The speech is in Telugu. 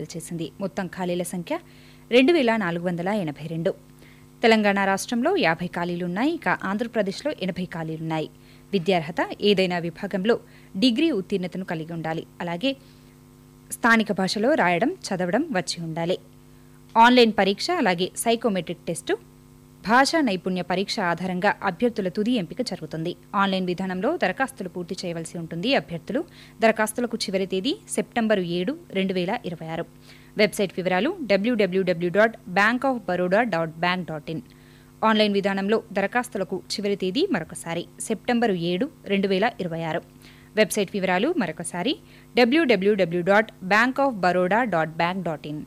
విడుదల చేసింది మొత్తం ఖాళీల సంఖ్య రెండు వేల నాలుగు వందల ఎనభై రెండు తెలంగాణ రాష్ట్రంలో యాభై ఖాళీలున్నాయి ఇక ఆంధ్రప్రదేశ్లో ఎనభై ఖాళీలున్నాయి విద్యార్హత ఏదైనా విభాగంలో డిగ్రీ ఉత్తీర్ణతను కలిగి ఉండాలి అలాగే స్థానిక భాషలో రాయడం చదవడం వచ్చి ఉండాలి ఆన్లైన్ పరీక్ష అలాగే సైకోమెట్రిక్ టెస్టు భాషా నైపుణ్య పరీక్ష ఆధారంగా అభ్యర్థుల తుది ఎంపిక జరుగుతుంది ఆన్లైన్ విధానంలో దరఖాస్తులు పూర్తి చేయవలసి ఉంటుంది అభ్యర్థులు దరఖాస్తులకు చివరి తేదీ సెప్టెంబరు ఏడు రెండు వేల ఇరవై ఆరు వెబ్సైట్ వివరాలు W W W dot bank of Baroda dot bank dot in online విధానంలో దరఖాస్తులకు చివరి తేదీ మరొకసారి సెప్టెంబరు ఏడు రెండు వేల ఇరవై ఆరు వెబ్సైట్ వివరాలు మరొకసారి W W W dot bank of Baroda dot bank dot in